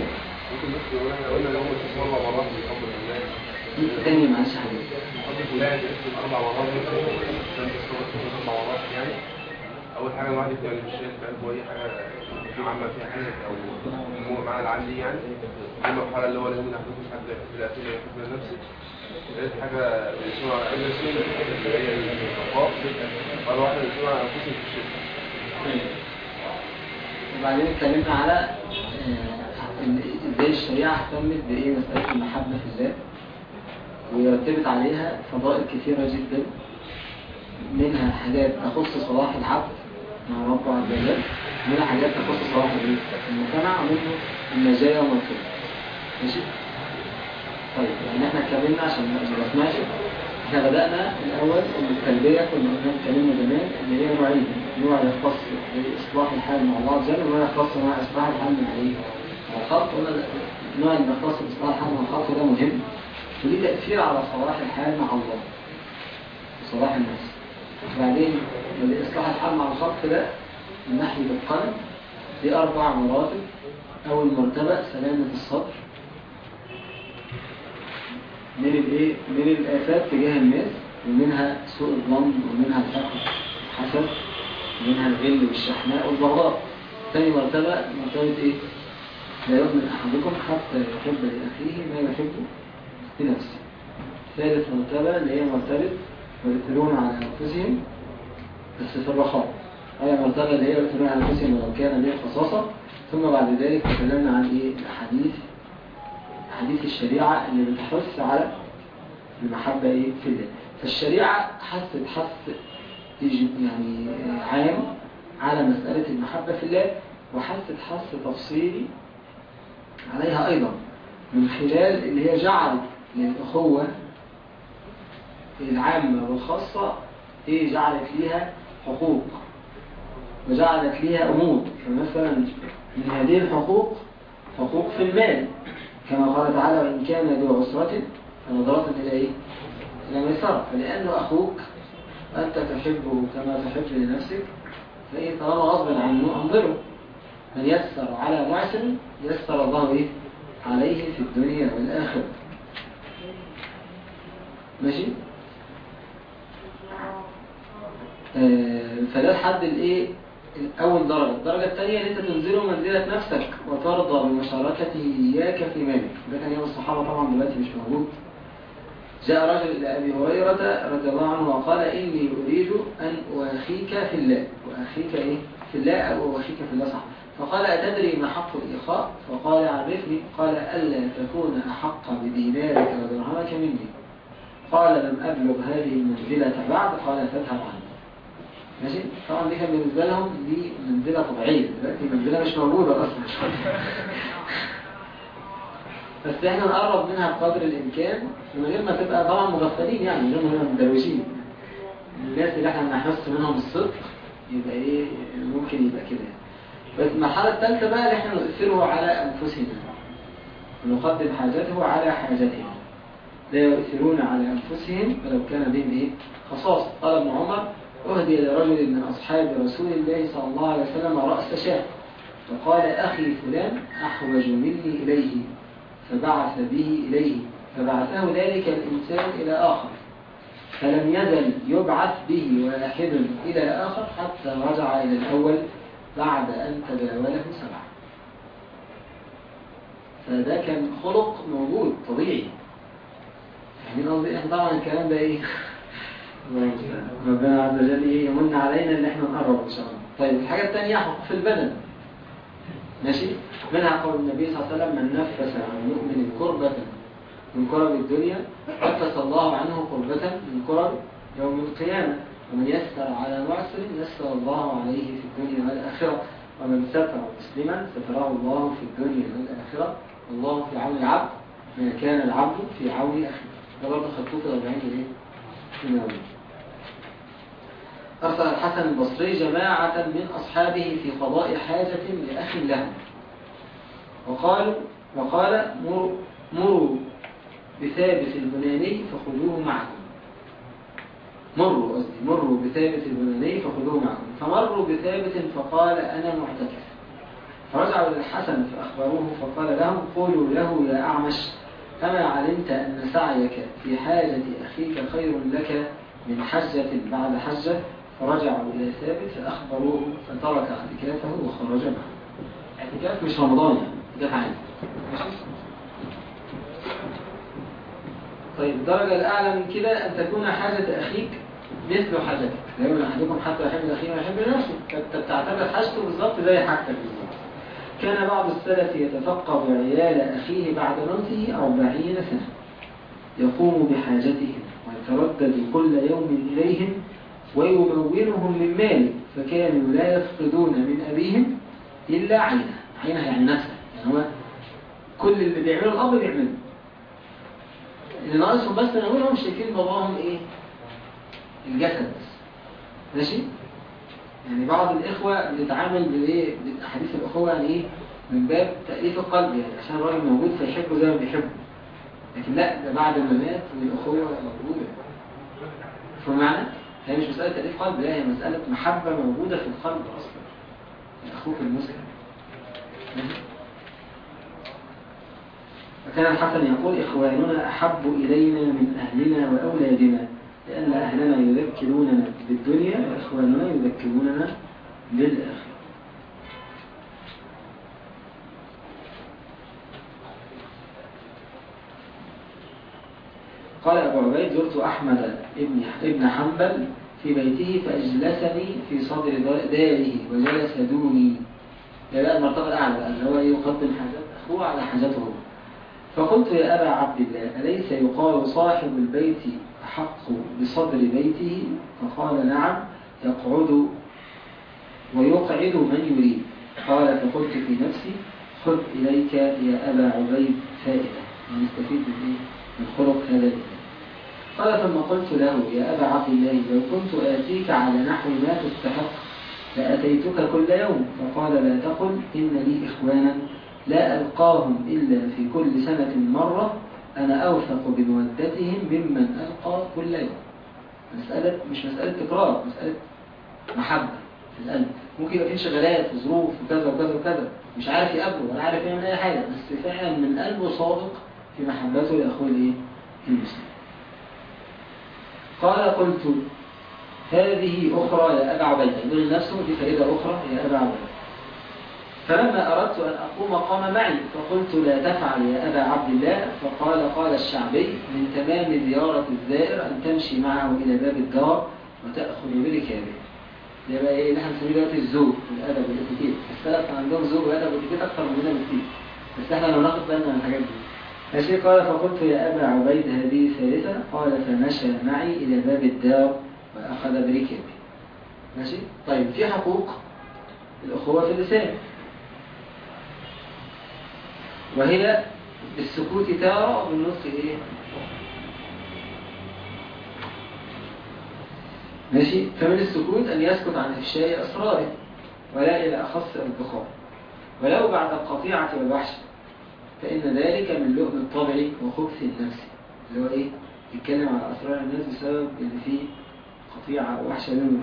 [SPEAKER 1] تاني معلش حبيبي
[SPEAKER 2] اربع مرات اربع مرات يعني اول حاجه الواحد يبدا مش شايف بقلبه اي حاجه عامه فيها حاجه او هو معنى العندي يعني دي المرحله اللي هو لازم نحدث حد في الاخير يحب نفسه ثالث حاجه اسمها الرسول اللي هي الصفاء قال واحد اسمها انفسهم في الشرك
[SPEAKER 1] وبعدين اتكلمنا على آه، إن ازاي الشريعه اهتمت بايه مساله المحبه في الله ويرتبط عليها فضائل كثيرة جدا منها حاجات تخص صلاح العبد مع ربه عز وجل منها حاجات تخص صلاح المجتمع ومنه النجاة والمغفرة ماشي؟ طيب يعني احنا اتكلمنا عشان ما نسمعش احنا بدأنا الأول ان التربية كنا قلنا اتكلمنا زمان اللي هي نوعين نوع يختص بإصلاح الحال مع الله عز وجل ونوع يختص مع إصلاح الحال مع إيه؟ مع الخلق النوع اللي بيختص بإصلاح الحال مع الخلق ده مهم وليه تأثير على صلاح الحال مع الله وصلاح النفس وبعدين إصلاح الحال مع الخلق ده من ناحية القلب دي أربع مراتب أول مرتبة سلامة الصدر من الايه من الآفات تجاه الناس ومنها سوء الظن ومنها الحقد الحسد ومنها الغل والشحناء والبغضاء ثاني مرتبة مرتبة ايه لا يؤمن أحدكم حتى يحب لأخيه ما يحب لنفسه ثالث مرتبة اللي هي مرتبة ويؤثرون على أنفسهم بس في الرخاء هي مرتبة اللي هي يؤثرون على أنفسهم ولو كان به خصاصة ثم بعد ذلك تكلمنا عن ايه الأحاديث أحاديث الشريعة اللي بتحث على المحبة ايه في الله فالشريعة حثت حث يعني عام على مسألة المحبة في الله وحثت حث تفصيلي عليها أيضا من خلال اللي هي جعلت للأخوة العامة والخاصة إيه جعلت ليها حقوق وجعلت ليها أمور فمثلا من هذه الحقوق حقوق في المال كما قال تعالى وإن كان ذو عسرة فنظرة إلى إيه؟ إلى ميسرة فلأنه أخوك أنت تحبه كما تحب لنفسك فإيه طالما غصبا عنه أنظره من يسر على معسر يسر الله إيه؟ عليه في الدنيا والآخرة ماشي آه فده الحد الايه الاول درجة الدرجة الثانية ان انت تنزله منزلة نفسك وترضى بمشاركته اياك في مالك ده كان يوم الصحابة طبعا دلوقتي مش موجود جاء رجل إلى أبي هريرة رضي الله عنه وقال إني أريد أن أخيك في الله وأخيك إيه؟ في الله أو أخيك في الله صح فقال أتدري ما حق الإخاء فقال عرفني قال ألا تكون أحق بدينارك ودرهمك مني قال لم أبلغ هذه المنزلة بعد قال فاذهب عني ماشي طبعا دي كان بالنسبة لهم دي منزلة طبيعية دلوقتي منزلة مش موجودة أصلا بس احنا نقرب منها بقدر الإمكان من غير ما تبقى طبعا مغفلين يعني من غير ما نبقى مدروشين الناس اللي احنا بنحس منهم الصدق يبقى ايه ممكن يبقى كده بس المرحلة الثالثة بقى اللي احنا نؤثره على أنفسنا ونقدم حاجته على حاجتهم لا يؤثرون على أنفسهم ولو كان بهم إيه؟ خصاص قال ابن عمر أهدي لرجل من أصحاب رسول الله صلى الله عليه وسلم رأس شاه فقال أخي فلان أحوج مني إليه فبعث به إليه فبعثه ذلك الإنسان إلى آخر فلم يزل يبعث به واحد إلى آخر حتى رجع إلى الأول بعد أن تداوله سبعة فده كان خلق موجود طبيعي يعني قصدي احنا طبعا الكلام ده ايه ربنا عز وجل ايه يمن علينا ان احنا نقرب ان شاء الله طيب الحاجة الثانية حقوق في البدن ماشي منها قول النبي صلى الله عليه وسلم من نفس عن مؤمن كربة من كرب الدنيا نفس الله عنه كربة من كرب يوم القيامة ومن يسر على معسر يسر الله عليه في الدنيا والآخرة ومن ستر مسلما ستره الله في الدنيا والآخرة والله في عون العبد ما كان العبد في عون أخيه ده برضه خطوط الأربعين ايه؟ من أرسل الحسن البصري جماعة من أصحابه في قضاء حاجة لأخ له وقالوا وقال مروا, مروا بثابت البناني فخذوه معكم مروا قصدي مروا بثابت البناني فخذوه معكم فمروا بثابت فقال أنا معتكف فرجعوا للحسن فأخبروه فقال لهم قولوا له يا أعمش أما علمت أن سعيك في حاجة أخيك خير لك من حجة بعد حجة فرجعوا إلى ثابت فأخبروه فترك اعتكافه وخرج معه اعتكاف مش رمضان يعني اعتكاف عام طيب الدرجة الأعلى من كده أن تكون حاجة أخيك مثل حاجتك لا يؤمن أحدكم حتى يحب الأخير ويحب لنفسه أنت بتعتبر حاجته بالظبط زي حاجتك بالظبط كان بعض السلف يتفقد عيال أخيه بعد موته أربعين سنة يقوم بحاجتهم ويتردد كل يوم إليهم ويمولهم من ماله فكانوا لا يفقدون من أبيهم إلا عينه عينه يعني نفسه يعني هو كل اللي بيعمله الأب بيعمله اللي ناقصهم بس نقولهم شايفين باباهم إيه الجسد بس ماشي
[SPEAKER 3] يعني بعض الإخوة بتتعامل بإيه بأحاديث الأخوة يعني إيه من باب تأليف القلب يعني عشان الراجل موجود فيحبه زي ما بيحبه لكن لا ده بعد ما مات والأخوة موجودة فمعنى هي مش مسألة تأليف قلب لا هي مسألة محبة موجودة في القلب أصلا أخوك المسلم وكان الحسن يقول إخواننا أحب إلينا من أهلنا وأولادنا لأن أهلنا يذكروننا بالدنيا وإخواننا يذكروننا بالآخرة قال أبو عبيد زرت أحمد ابن ابن حنبل في بيته فأجلسني في صدر داره وجلس دوني ده بقى المرتبة الأعلى اللي هو يقدم حاجات أخوه على حاجته فقلت يا أبا عبد الله أليس يقال صاحب البيت أحق بصدر بيته فقال نعم يقعد ويقعد من يريد قال فقلت في نفسي خذ إليك يا أبا عبيد فائدة ونستفيد من إيه؟ من خلق هذا الإنسان قال ثم قلت له يا أبا عبد الله لو كنت آتيك على نحو ما تستحق لأتيتك كل يوم فقال لا تقل إن لي إخوانا لا ألقاهم إلا في كل سنة مرة أنا أوثق بمودتهم ممن ألقى كل يوم مسألة مش مسألة تكرار مسألة محبة في القلب ممكن يبقى في انشغالات وظروف وكذا وكذا وكذا مش عارف يقابله ولا عارف يعمل أي حاجة بس فعلا من قلبه صادق في محبته لأخوه الإيه؟ المسلم قال قلت هذه أخرى يا أبا عبيدة يقول لنفسه دي فائدة أخرى يا أبا عبيدة فلما أردت أن أقوم قام معي فقلت لا تفعل يا أبا عبد الله فقال قال الشعبي من تمام زيارة الزائر أن تمشي معه إلى باب الدار وتأخذ بركابه ده بقى إيه اللي احنا بنسميه دلوقتي الزوج والأدب والإتيكيت السلف كان عندهم زوج وأدب والإتيكيت أكثر مننا بكتير بس احنا لو ناخد بالنا من الحاجات دي ماشي قال فقلت يا أبا عبيد هذه ثالثة قال فمشى معي إلى باب الدار وأخذ بركابه ماشي طيب في حقوق الأخوة في اللسان وهي بالسكوت تارة وبالنطق إيه ماشي فمن السكوت أن يسكت عن إفشاء أسراره ولا إلى أخص البخار ولو بعد القطيعة والوحش فإن ذلك من لؤم الطبع وخبث النفس اللي هو إيه يتكلم على أسرار الناس بسبب اللي فيه قطيعة ووحشة منه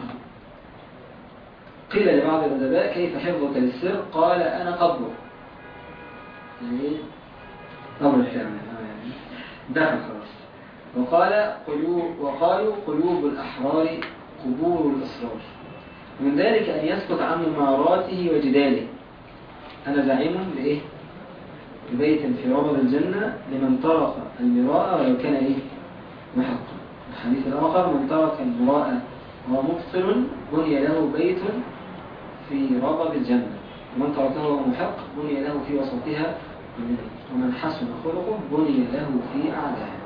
[SPEAKER 3] قيل لبعض الأدباء كيف حفظك للسر قال أنا قبضه يعني قبر الكامل يعني دخل خلاص وقال قلوب وقالوا قلوب الأحرار قبور الأسرار ومن ذلك أن يسكت عن مماراته وجداله أنا زعيم بإيه؟ ببيت في ربض الجنة لمن ترك المراء ولو كان إيه؟ محقا الحديث الآخر من ترك المراء وهو مبطل بني له بيت في ربض الجنة ومن تركه وهو محق بني له في وسطها ومن حسن خلقه بني له في أعلاها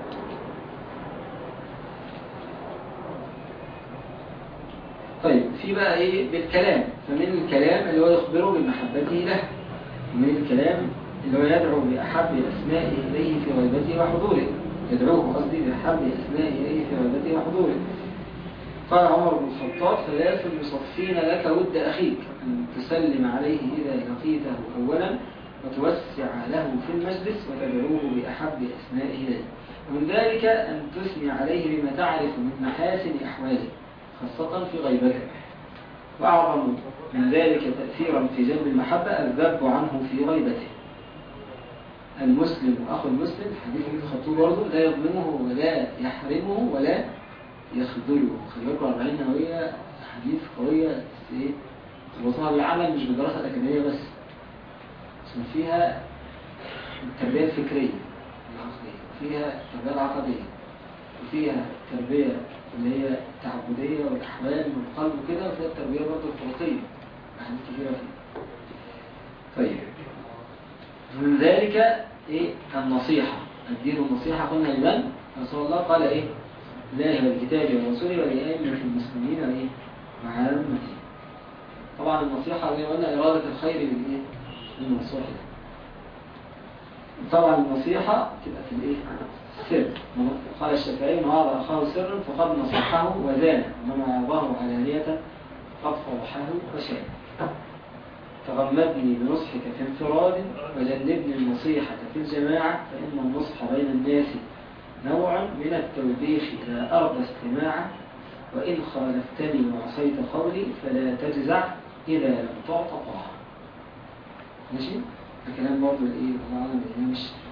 [SPEAKER 3] طيب في بقى ايه بالكلام فمن الكلام اللي هو يخبره بمحبته له ومن الكلام اللي هو يدعو بأحب أسمائه إليه في غيبته وحضوره يدعوه قصدي بأحب أسمائه إليه في غيبته وحضوره قال عمر بن الخطاب ثلاث يصفين لك ود أخيك أن تسلم عليه إذا لقيته أولا وتوسع له في المجلس وتدعوه بأحب أسمائه إليه ومن ذلك أن تثني عليه بما تعرف من محاسن أحواله خاصة في غيبته وأعظم من ذلك تأثيرا في جلب المحبة الذب عنه في غيبته المسلم أخو المسلم حديث ابن الخطوب برضه لا يظلمه ولا يحرمه ولا يخذله خلي بالكم 40 نووية حديث قوية بس ايه تربطها بالعمل مش بالدراسة الأكاديمية بس عشان فيها التربية الفكرية العقلية وفيها التربية العقدية وفيها التربية اللي هي التعبدية والأحوال والقلب وكده وفيها التربية برضه الخلقية أحاديث كثيرة فيها طيب من ذلك ايه النصيحة الدين النصيحة قلنا لمن رسول الله قال ايه الله والكتاب والرسول ولأئمة المسلمين وايه وعامته طبعا النصيحة زي ما قلنا إرادة الخير للإيه للنصوح طبعا النصيحة تبقى في الإيه سر قال الشافعي من وعظ أخاه سرا فقد نصحه وزانه وما وعظه علانية قد فضحه وشاء تغمدني بنصحك في انفراد وجنبني النصيحة في الجماعة فإن النصح بين الناس نوع من التوبيخ لا أرضى استماعه وإن خالفتني وعصيت قولي فلا تجزع إذا لم تعط طاعة ماشي؟ الكلام برضه الإيه؟ الله أعلم الإمام الشافعي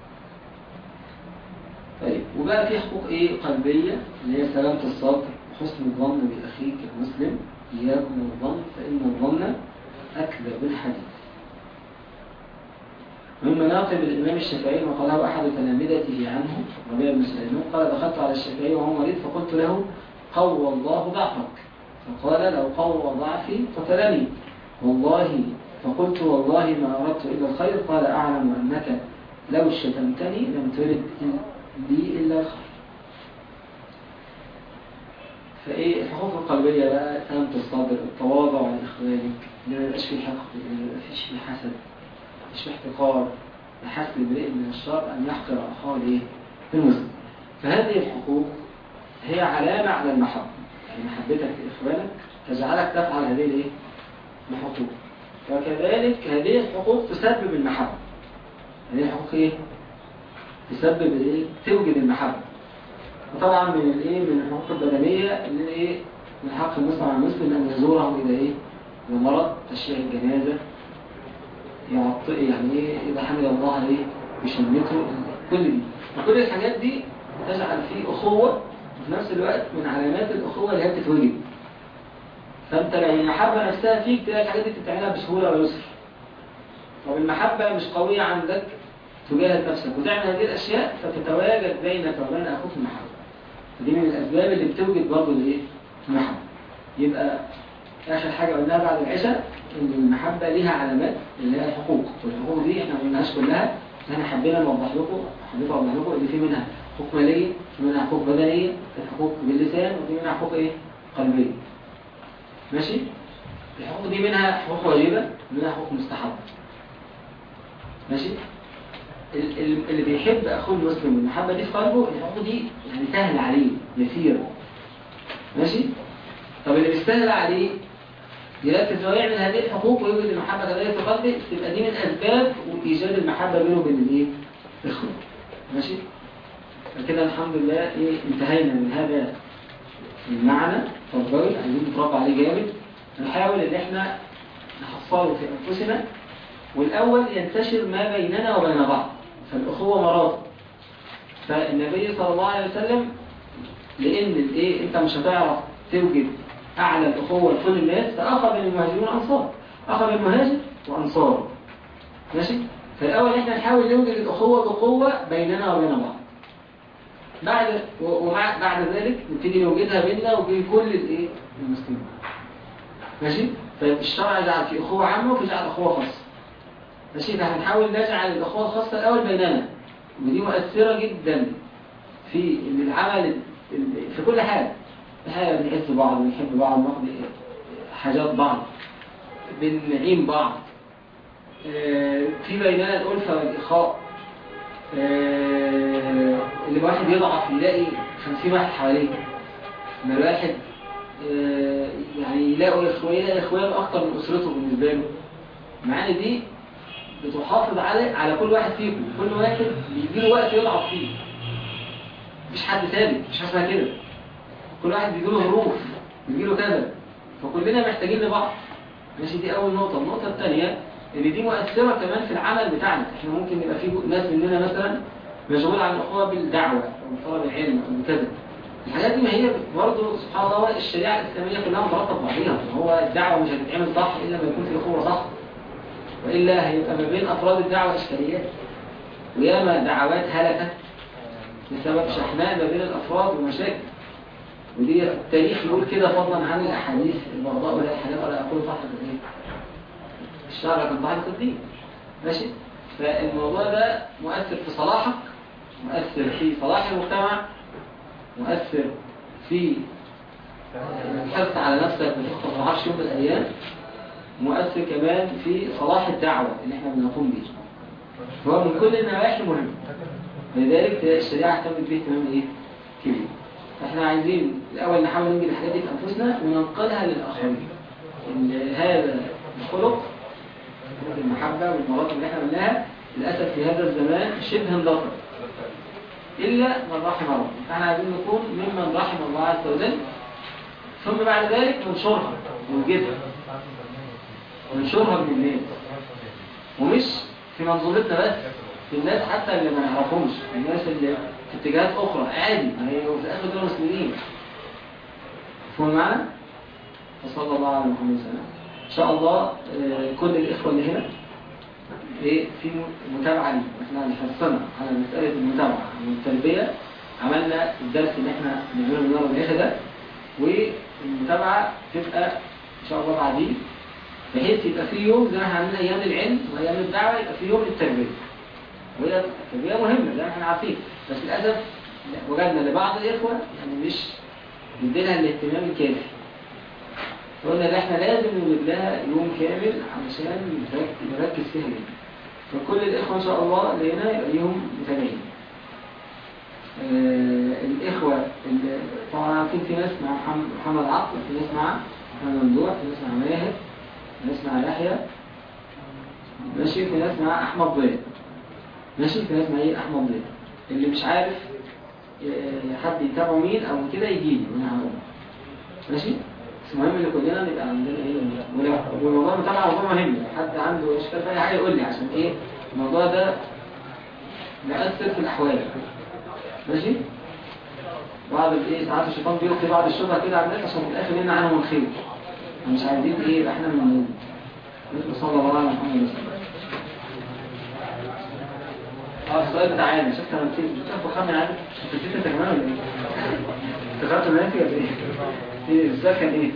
[SPEAKER 3] طيب وبقى في حقوق إيه قلبية اللي هي سلامة الصدر وحسن الظن بأخيك المسلم إياكم الظن فإن الظن أكذب الحديث من مناقب الإمام الشافعي وقاله أحد تلامذته عنه ربيع بن سليمان قال دخلت على الشافعي وهو مريض فقلت له قوى الله ضعفك فقال لو قوى ضعفي قتلني والله فقلت والله ما أردت إلا الخير قال أعلم أنك لو شتمتني لم ترد لي إلا الخير فإيه الحقوق القلبية بقى سلامة الصدر التواضع لإخوانك اللي ما يبقاش فيه حقد اللي ما يبقاش فيه حسد مش في احتقار لحسب امرئ من الشر أن يحقر أخاه ليه المسلم فهذه الحقوق هي علامة على المحبة يعني محبتك لإخوانك تجعلك تفعل هذه الايه الحقوق وكذلك هذه الحقوق تسبب المحبة هذه الحقوق ايه تسبب الايه توجد المحبة وطبعا من الايه من الحقوق البدنية اللي ايه من حق المسلم على المسلم ان يزوره اذا ايه اذا مرض تشيع الجنازة يعطي يعني ايه اذا حمد الله عليه بشمته كل دي وكل الحاجات دي تجعل فيه اخوة وفي نفس الوقت من علامات الاخوة اللي هي بتتوجد فانت لو المحبة نفسها فيك تلاقي الحاجات دي بتتعملها بسهولة ويسر طب المحبة مش قوية عندك تجاهد نفسك وتعمل هذه الأشياء فتتواجد بينك وبين أخوك المحبة دي من الأسباب اللي بتوجد برضه الإيه؟ المحبة يبقى آخر حاجة قلناها بعد العشاء إن المحبة ليها علامات اللي هي الحقوق والحقوق دي إحنا ما قلناهاش كلها بس إحنا حبينا نوضح لكم حبيت أوضح لكم إن في منها حقوق مالية في منها حقوق بدنية في حقوق باللسان وفي منها حقوق إيه؟ قلبية ماشي؟ الحقوق دي منها حقوق واجبة ومنها حقوق مستحبة ماشي؟ ال- ال- اللي بيحب أخوه المسلم والمحبة دي في قلبه الحقوق دي يعني سهل عليه يسيرة ماشي؟ طب اللي بيستهل عليه يركز ويعمل هذه الحقوق ويوجد المحبة كذلك في قلبه تبقى دي من أسباب إيجاد المحبة بينه وبين الإيه؟ الإخوة ماشي؟ فكده الحمد لله إيه انتهينا من هذا المعنى تفضلي عايزين نتربى عليه جامد نحاول إن إحنا نحصله في أنفسنا والأول ينتشر ما بيننا وبين بعض فالأخوة مراتب فالنبي صلى الله عليه وسلم لأن الإيه أنت مش هتعرف توجد أعلى الأخوة لكل الناس فأخذ من المهاجرين والأنصار أخذ المهاجر وأنصاره ماشي فالأول إحنا نحاول نوجد الأخوة بقوة بيننا وبين بعض بعد ومع بعد ذلك نبتدي نوجدها بيننا وبين كل الإيه المسلمين ماشي فالشرع جعل في أخوة عامة وفي جعل أخوة خاصة ماشي فهنحاول نجعل الأخوة الخاصة الأول بيننا ودي مؤثرة جدا في إن العمل ال- في كل حاجة في حاجة بنحس بعض بنحب بعض ناخد حاجات بعض بنعين بعض آه، في بيننا الألفة والإخاء آه، اللي الواحد يضعف يلاقي خمسين واحد حواليه ما الواحد آه، يعني يلاقوا إخوان يلاقي إخوان أكتر من أسرته بالنسبة له المعاني دي بتحافظ على على كل واحد فيكم كل واحد بيجيله وقت يضعف فيه مفيش حد ثابت مش حاجه اسمها كده كل واحد بيجيله ظروف بيجيله كذا فكلنا محتاجين لبعض ماشي دي اول نقطه النقطه الثانيه ان دي مؤثره كمان في العمل بتاعنا احنا ممكن يبقى في ناس مننا مثلا مشغول عن الاخوه بالدعوه او بطلب العلم او بكذا الحاجات دي ما هي برضه سبحان الله الشريعه الاسلاميه كلها مرتبطه ببعضيها هو الدعوه مش هتتعمل صح الا لما يكون في اخوه صح وإلا هيبقى ما بين أفراد الدعوة إشكاليات وياما دعوات هلكت بسبب شحناء ما بين الأفراد ومشاكل ودي التاريخ يقول كده فضلا عن الأحاديث البغضاء ولا الحلال ولا أقول صح الدين الشعر كان ضعيف الدين ماشي فالموضوع ده مؤثر في صلاحك مؤثر في صلاح المجتمع مؤثر في الحرص على نفسك وتخطف العرش يوم من الأيام مؤثر كمان في صلاح الدعوة اللي احنا بنقوم به فهو من كل النواحي مهم لذلك الشريعة اهتمت به اهتمام ايه؟ كبير فاحنا عايزين الأول نحاول ننجل الحاجات دي في أنفسنا وننقلها للآخرين ان هذا الخلق خلق المحبة والمراتب اللي احنا قلناها للأسف في هذا الزمان شبه اندثر إلا من رحم الله فاحنا عايزين نكون ممن رحم الله عز وجل ثم بعد ذلك ننشرها ونوجدها وننشرها من الناس ومش في منظومتنا بس في الناس حتى اللي ما نعرفهمش الناس اللي في اتجاهات أخرى عادي ما هي وفي الآخر دول مسلمين مفهوم معنا؟ وصلى الله على محمد وسلم إن شاء الله آه، كل الإخوة اللي هنا إيه في متابعة لي إحنا هنحصلنا على مسألة المتابعة والتربية عملنا الدرس اللي إحنا بنعمله النهارده الآخر ده والمتابعة تبقى إن شاء الله بعدين بحيث يبقى في يوم زي ما احنا عندنا أيام العلم وأيام الدعوة يبقى في يوم للتربية وهي التربية مهمة زي ما احنا عارفين بس للأسف وجدنا لبعض الإخوة يعني مش مدينها الاهتمام الكافي فقلنا ان احنا لازم نوجد لها يوم كامل علشان نرك- نركز فيها جدا فكل الإخوة إن شاء الله اللي هنا يبقى ليهم متابعين آه، الإخوة اللي طبعا عارفين في ناس مع محمد- محمد عقل في ناس مع محمد ممدوح في ناس مع ماهر في ناس مع يحيى ماشي في ناس مع أحمد ضياء ماشي في ناس مع إيه أحمد ضياء اللي مش عارف آه، حد يتابعه مين أو كده يجيلي وأنا هقول ماشي بس المهم ان كلنا نبقى عندنا ايه ولو- والموضوع المتابعه موضوع مهم لو حد عنده اشكال في اي حاجه يقول لي عشان ايه الموضوع ده مؤثر في الاحوال ماشي بعض الايه ساعات الشيطان بيلقي بعض الشبهه كده على الناس عشان في الاخر يمنع عنهم الخير مش عايزين ايه يبقى احنا من مثل صلى الله عليه وسلم اه السؤال بتاع عادي شفت انا نسيت شفت بخمن عادي انت نسيت انت كمان ولا ايه؟ افتكرت ناسي ولا ايه؟ ايه السؤال كان ايه؟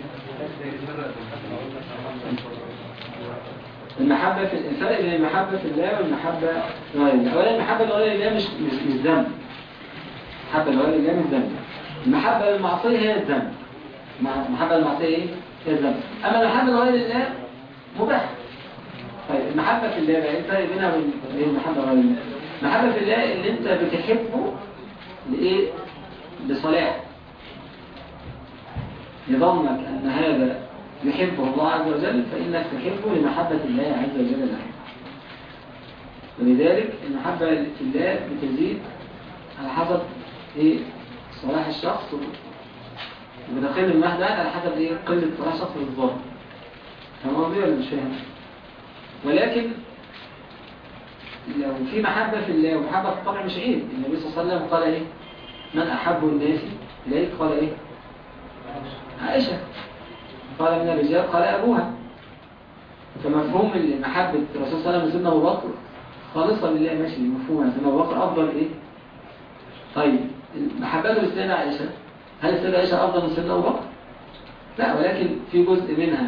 [SPEAKER 3] المحبة في الفرق بين المحبة في الله والمحبة لغير الله أولا المحبة لغير الله مش مش مش ذنب المحبة لغير الله مش ذنب المحبة للمعصية هي الذنب مع- المحبة للمعصية ايه؟ هي الذنب أما المحبة لغير الله مباح طيب المحبة في الله بقى ايه الفرق بينها وبين بين المحبة لغير الله؟ المحبة في الله اللي انت بتحبه لإيه؟ لصلاح لظنك أن هذا يحبه الله عز وجل فإنك تحبه لمحبة الله عز وجل له ولذلك المحبة في الله بتزيد على حسب إيه صلاح الشخص وبدخل المهدى على حسب إيه قلة صلاح الشخص للظاهر فاهم قصدي ولا مش فاهم؟ ولكن لو في محبة في الله ومحبة في الطبع مش عيب النبي صلى الله عليه وسلم قال إيه من أحب الناس إليك قال إيه عائشة قال من الرجال قال أبوها فمفهوم محبة الرسول صلى الله عليه وسلم لسيدنا أبو بكر خالصة لله ماشي مفهوم سيدنا أبو بكر أفضل إيه طيب محبته لسيدنا عائشة هل سيدنا عائشة أفضل من سيدنا أبو بكر لا ولكن في جزء منها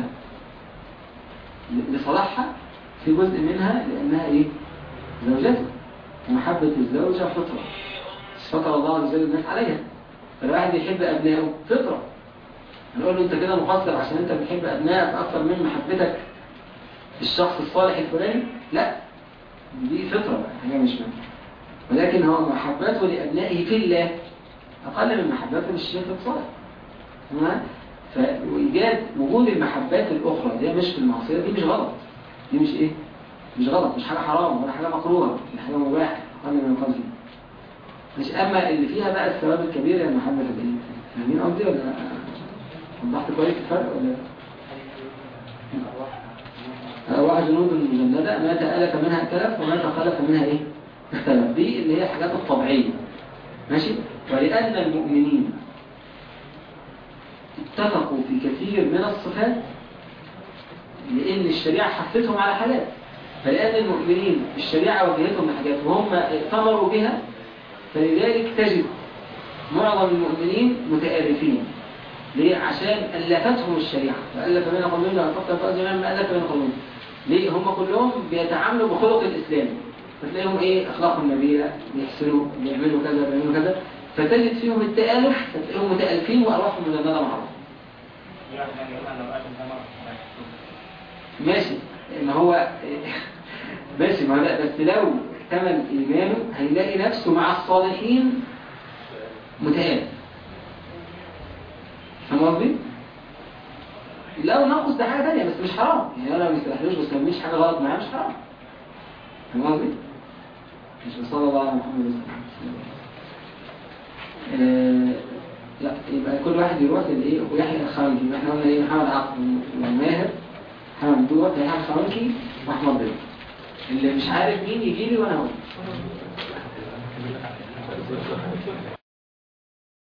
[SPEAKER 3] لصلاحها في جزء منها لأنها إيه زوجته ومحبة الزوجة فطرة فطر الله عز وجل الناس عليها فالواحد يحب أبنائه فطرة هنقول له انت كده مقصر عشان انت بتحب ابنائك اكتر من محبتك الشخص الصالح الفلاني لا دي فطرة بقى حاجة مش مهم ولكن هو محبته لأبنائه في الله أقل من محبته للشيخ الصالح تمام فإيجاد وجود المحبات الأخرى اللي هي مش في المعصية دي مش غلط دي مش إيه مش غلط مش حاجة حرام ولا حاجة مكروهة دي حاجة مباحة أقل من القلب مش أما اللي فيها بقى الثواب الكبير هي المحبة في الإيه فاهمين قصدي ولا وضحت كويس الفرق ولا أرواح جنود مجندة ما تألف منها ائتلف وما تخلف منها إيه اختلف دي اللي هي الحاجات الطبيعية ماشي ولأن المؤمنين اتفقوا في كثير من الصفات لأن الشريعة حفتهم على حاجات فلأن المؤمنين الشريعة وجهتهم لحاجات وهم ائتمروا بها فلذلك تجد معظم المؤمنين متآلفين ليه؟ عشان ألفتهم الشريعة فألف بين قلوبهم لا تفضل فأز جميعا ما ألف بين قلوبهم ليه؟ هم كلهم بيتعاملوا بخلق الإسلام فتلاقيهم إيه أخلاقهم نبيلة بيحسنوا بيعملوا كذا بيعملوا كذا فتجد فيهم التآلف فتلاقيهم متألفين وأرواحهم مجندة مع بعض ماشي ما هو ماشي ما هو لا بس لو اكتمل إيمانه هيلاقي نفسه مع الصالحين متآلف فاهم قصدي؟ لو ننقص ده حاجه ثانيه بس مش حرام يعني انا ما بيستحلوش بس ما بيعملش حاجه غلط معاه مش حرام فاهم قصدي؟ مش صلى الله على محمد وسلم آه، لا يبقى كل واحد يروح للايه ويحيى الخارجي يبقى احنا قلنا ايه محمد عبد وماهر محمد دوت يحيى الخارجي واحمد ضيف اللي مش عارف مين يجي لي وانا اقول